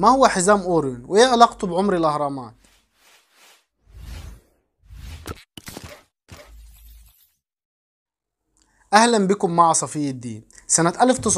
ما هو حزام أوريون وإيه علاقته بعمر الأهرامات أهلا بكم مع صفي الدين سنة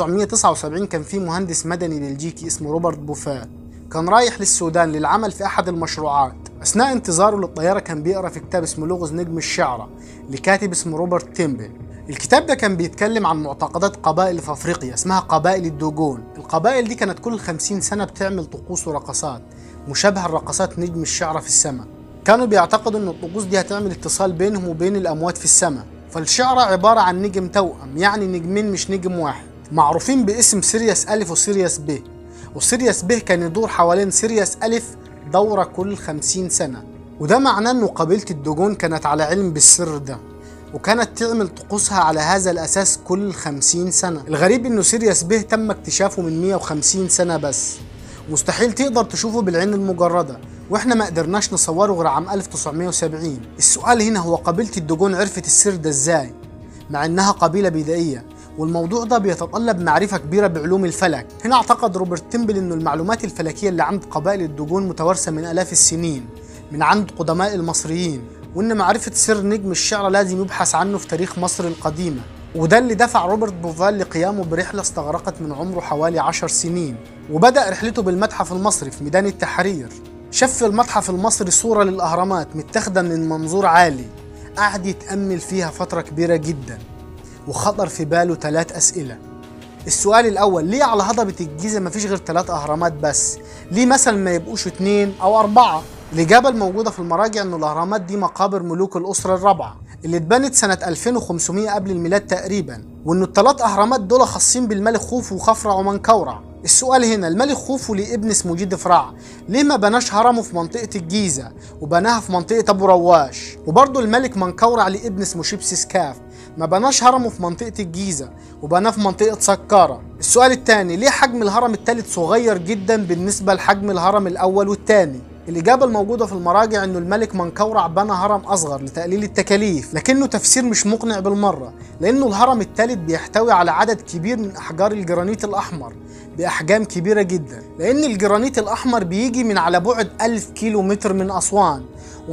1979 كان في مهندس مدني بلجيكي اسمه روبرت بوفال كان رايح للسودان للعمل في أحد المشروعات أثناء انتظاره للطيارة كان بيقرأ في كتاب اسمه لغز نجم الشعرة لكاتب اسمه روبرت تيمبل الكتاب ده كان بيتكلم عن معتقدات قبائل في أفريقيا اسمها قبائل الدوغون القبائل دي كانت كل 50 سنة بتعمل طقوس ورقصات مشابهة لرقصات نجم الشعرة في السماء كانوا بيعتقدوا ان الطقوس دي هتعمل اتصال بينهم وبين الأموات في السماء فالشعرة عبارة عن نجم توأم يعني نجمين مش نجم واحد معروفين باسم سيرياس ألف وسيرياس ب وسيرياس ب كان يدور حوالين سيرياس ألف دورة كل خمسين سنة وده معناه انه قبيلة الدوجون كانت على علم بالسر ده وكانت تعمل طقوسها على هذا الأساس كل خمسين سنة الغريب انه سيرياس ب تم اكتشافه من 150 سنة بس مستحيل تقدر تشوفه بالعين المجردة واحنا ما قدرناش نصوره غير عام 1970 السؤال هنا هو قبيلة الدوجون عرفت السر ده ازاي مع انها قبيلة بدائية والموضوع ده بيتطلب معرفة كبيرة بعلوم الفلك هنا اعتقد روبرت تيمبل انه المعلومات الفلكية اللي عند قبائل الدوجون متوارثة من الاف السنين من عند قدماء المصريين وان معرفة سر نجم الشعر لازم يبحث عنه في تاريخ مصر القديمة وده اللي دفع روبرت بوفال لقيامه برحلة استغرقت من عمره حوالي عشر سنين وبدأ رحلته بالمتحف المصري في ميدان التحرير شاف في المتحف المصري صورة للأهرامات متاخدة من منظور عالي قعد يتأمل فيها فترة كبيرة جدا وخطر في باله ثلاث أسئلة السؤال الأول ليه على هضبة الجيزة مفيش غير ثلاث أهرامات بس؟ ليه مثلا ما يبقوش اتنين أو أربعة؟ الإجابة الموجودة في المراجع إن الأهرامات دي مقابر ملوك الأسرة الرابعة اللي اتبنت سنة 2500 قبل الميلاد تقريبا وإن الثلاث أهرامات دول خاصين بالملك خوفو وخفرع ومنكورع السؤال هنا الملك خوفو ليه ابن اسمه جد فرع ليه ما بناش هرمه في منطقة الجيزة وبناها في منطقة أبو رواش وبرضه الملك منكورع ليه ابن اسمه شيبسيس كاف ما بناش هرمه في منطقة الجيزة وبناه في منطقة سكارة السؤال الثاني ليه حجم الهرم الثالث صغير جدا بالنسبة لحجم الهرم الأول والثاني الإجابة الموجودة في المراجع إنه الملك منكورع بنى هرم أصغر لتقليل التكاليف، لكنه تفسير مش مقنع بالمرة، لأنه الهرم الثالث بيحتوي على عدد كبير من أحجار الجرانيت الأحمر بأحجام كبيرة جدا، لأن الجرانيت الأحمر بيجي من على بعد 1000 كيلو متر من أسوان،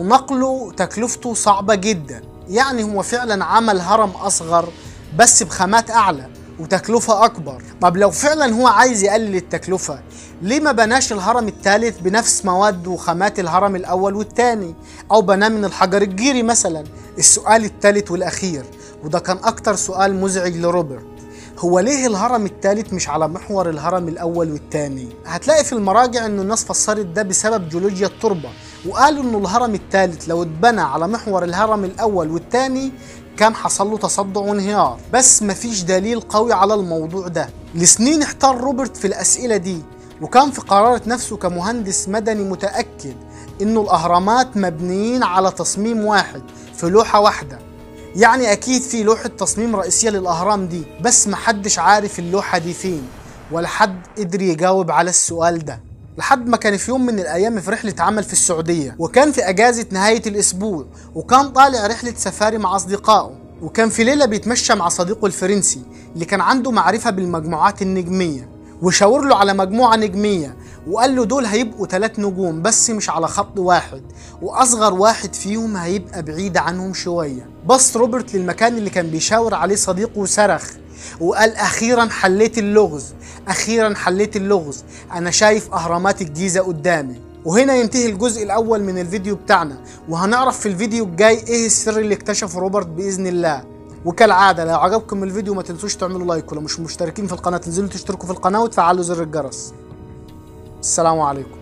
ونقله تكلفته صعبة جدا، يعني هو فعلا عمل هرم أصغر بس بخامات أعلى وتكلفة أكبر طب لو فعلا هو عايز يقلل التكلفة ليه ما بناش الهرم الثالث بنفس مواد وخامات الهرم الأول والثاني أو بناه من الحجر الجيري مثلا السؤال الثالث والأخير وده كان أكتر سؤال مزعج لروبرت هو ليه الهرم الثالث مش على محور الهرم الأول والثاني هتلاقي في المراجع إنه الناس فسرت ده بسبب جيولوجيا التربة وقالوا إنه الهرم الثالث لو اتبنى على محور الهرم الأول والثاني كان حصل له تصدع وانهيار بس مفيش دليل قوي على الموضوع ده لسنين احتار روبرت في الأسئلة دي وكان في قرارة نفسه كمهندس مدني متأكد إنه الأهرامات مبنيين على تصميم واحد في لوحة واحدة يعني أكيد في لوحة تصميم رئيسية للأهرام دي بس محدش عارف اللوحة دي فين ولا حد قدر يجاوب على السؤال ده لحد ما كان في يوم من الايام في رحله عمل في السعوديه وكان في اجازه نهايه الاسبوع وكان طالع رحله سفاري مع اصدقائه وكان في ليله بيتمشى مع صديقه الفرنسي اللي كان عنده معرفه بالمجموعات النجميه وشاور له على مجموعه نجميه وقال له دول هيبقوا ثلاث نجوم بس مش على خط واحد واصغر واحد فيهم هيبقى بعيد عنهم شويه بص روبرت للمكان اللي كان بيشاور عليه صديقه وصرخ وقال اخيرا حليت اللغز اخيرا حليت اللغز انا شايف اهرامات الجيزه قدامي وهنا ينتهي الجزء الاول من الفيديو بتاعنا وهنعرف في الفيديو الجاي ايه السر اللي اكتشفه روبرت باذن الله وكالعاده لو عجبكم الفيديو ما تنسوش تعملوا لايك ولو مش مشتركين في القناه تنزلوا تشتركوا في القناه وتفعلوا زر الجرس السلام عليكم